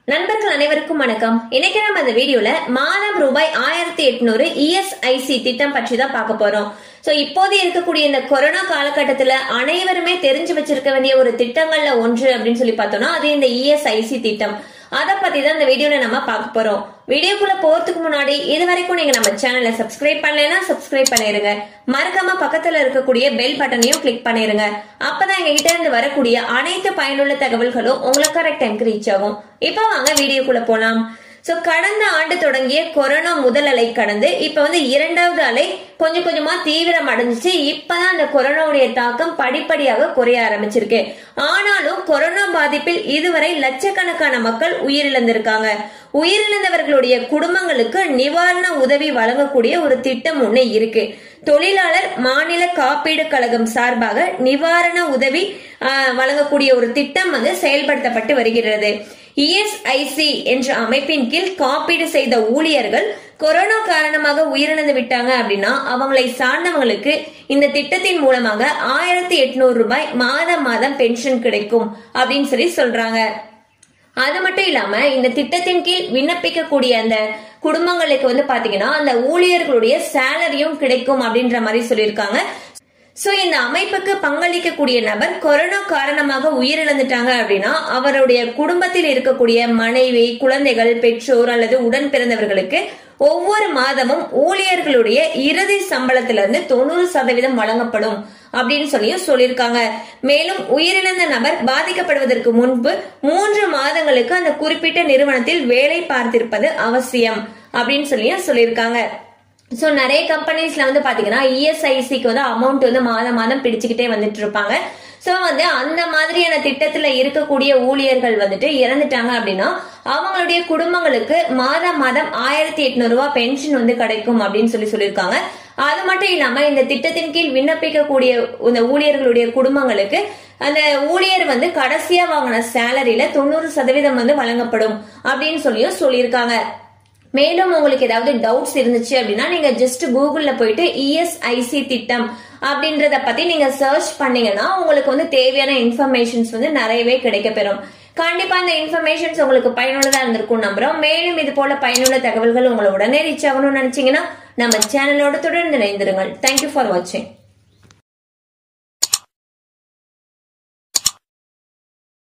நண்பர்கள் அனைவருக்கும் வணக்கம் இன்னைக்கு நம்ம இந்த வீடியோல மாதம் ரூபாய் ஆயிரத்தி எட்நூறு இஎஸ்ஐசி திட்டம் பற்றி தான் பார்க்க போறோம் சோ இப்போது இருக்கக்கூடிய இந்த கொரோனா காலகட்டத்துல அனைவருமே தெரிஞ்சு வச்சிருக்க வேண்டிய ஒரு திட்டங்கள்ல ஒன்று அப்படின்னு சொல்லி பார்த்தோம்னா அது இந்த இஎஸ்ஐசி திட்டம் அத பத்தி தான் இந்த வீடியோல நம்ம பார்க்க போறோம் வீடியோக்குள்ள போறதுக்கு முன்னாடி இது வரைக்கும் நீங்க நம்ம சேனலை சப்ஸ்கிரைப் பண்ணலைன்னா சப்ஸ்கிரைப் பண்ணிருங்க மறக்காம பக்கத்துல இருக்கக்கூடிய பெல் பட்டனையும் கிளிக் பண்ணிருங்க அப்பதான் எங்க கிட்ட இருந்து வரக்கூடிய அனைத்து பயனுள்ள தகவல்களும் உங்களுக்கு கரெக்ட் டைம்க்கு ரீச் ஆகும் இப்போ வாங்க வீடியோக்குள்ள போலாம் சோ கடந்த ஆண்டு தொடங்கிய கொரோனா முதல் அலை கடந்து இப்ப வந்து இரண்டாவது அலை கொஞ்சம் கொஞ்சமா தீவிரம் அடைஞ்சிச்சு இப்பதான் அந்த கொரோனாவுடைய தாக்கம் படிப்படியாக குறைய ஆரம்பிச்சிருக்கு ஆனாலும் கொரோனா பாதிப்பில் இதுவரை லட்சக்கணக்கான மக்கள் உயிரிழந்திருக்காங்க உயிரிழந்தவர்களுடைய குடும்பங்களுக்கு நிவாரண உதவி வழங்கக்கூடிய ஒரு திட்டம் ஒண்ணு இருக்கு தொழிலாளர் மாநில காப்பீடு கழகம் சார்பாக நிவாரண உதவி ஆஹ், வழங்கக்கூடிய ஒரு திட்டம் வந்து செயல்படுத்தப்பட்டு வருகிறது இஎஸ்ஐசி என்ற அமைப்பின் கீழ் காப்பீடு செய்த ஊழியர்கள் கொரோனா காரணமாக உயிரிழந்து விட்டாங்க அப்படின்னா அவங்களை சார்ந்தவங்களுக்கு இந்த திட்டத்தின் மூலமாக ஆயிரத்தி எட்நூறு ரூபாய் மாதம் மாதம் பென்ஷன் கிடைக்கும் அப்படின்னு சொல்லி சொல்றாங்க அது மட்டும் இல்லாம இந்த திட்டத்தின் கீழ் விண்ணப்பிக்கக்கூடிய அந்த குடும்பங்களுக்கு வந்து பாத்தீங்கன்னா அந்த ஊழியர்களுடைய சேலரியும் கிடைக்கும் அப்படின்ற மாதிரி சொல்லியிருக்காங்க சோ இந்த அமைப்புக்கு பங்களிக்கக்கூடிய நபர் கொரோனா காரணமாக உயிரிழந்துட்டாங்க அப்படின்னா அவருடைய குடும்பத்தில் இருக்கக்கூடிய மனைவி குழந்தைகள் பெற்றோர் அல்லது உடன் பிறந்தவர்களுக்கு ஒவ்வொரு மாதமும் ஊழியர்களுடைய இறுதி சம்பளத்திலிருந்து தொண்ணூறு சதவீதம் வழங்கப்படும் அப்படின்னு சொல்லியும் சொல்லியிருக்காங்க மேலும் உயிரிழந்த நபர் பாதிக்கப்படுவதற்கு முன்பு மூன்று மாதங்களுக்கு அந்த குறிப்பிட்ட நிறுவனத்தில் வேலை பார்த்திருப்பது அவசியம் அப்படின்னு சொல்லியும் சொல்லியிருக்காங்க சோ நிறைய கம்பெனிஸ்ல வந்து பாத்தீங்கன்னா இஎஸ்ஐசிக்கு வந்து அமௌண்ட் வந்து மாதம் மாதம் பிடிச்சுக்கிட்டே வந்துட்டு இருப்பாங்க சோ வந்து அந்த மாதிரியான திட்டத்துல இருக்கக்கூடிய ஊழியர்கள் வந்துட்டு இறந்துட்டாங்க அப்படின்னா அவங்களுடைய குடும்பங்களுக்கு மாதம் மாதம் ஆயிரத்தி எட்நூறு ரூபாய் பென்ஷன் வந்து கிடைக்கும் அப்படின்னு சொல்லி சொல்லியிருக்காங்க அது மட்டும் இல்லாம இந்த திட்டத்தின் கீழ் விண்ணப்பிக்கக்கூடிய இந்த ஊழியர்களுடைய குடும்பங்களுக்கு அந்த ஊழியர் வந்து கடைசியா வாங்கின சேலரியில தொண்ணூறு சதவீதம் வந்து வழங்கப்படும் அப்படின்னு சொல்லியும் சொல்லியிருக்காங்க மேலும் உங்களுக்கு ஏதாவது டவுட்ஸ் இருந்துச்சு அப்படின்னா நீங்க ஜஸ்ட் கூகுள்ல போயிட்டு இஎஸ்ஐசி திட்டம் அப்படின்றத பத்தி நீங்க சர்ச் பண்ணீங்கன்னா உங்களுக்கு வந்து தேவையான இன்ஃபர்மேஷன்ஸ் வந்து நிறையவே கிடைக்கப்பெறும் கண்டிப்பா இந்த இன்ஃபர்மேஷன்ஸ் உங்களுக்கு பயனுள்ளதா இருந்திருக்கும் நம்புறோம் மேலும் இது போல பயனுள்ள தகவல்கள் உங்களை உடனே ரீச் ஆகணும்னு நினைச்சீங்கன்னா நம்ம சேனலோட தொடர்ந்து இணைந்திருங்கள் தேங்க்யூ ஃபார் வாட்சிங்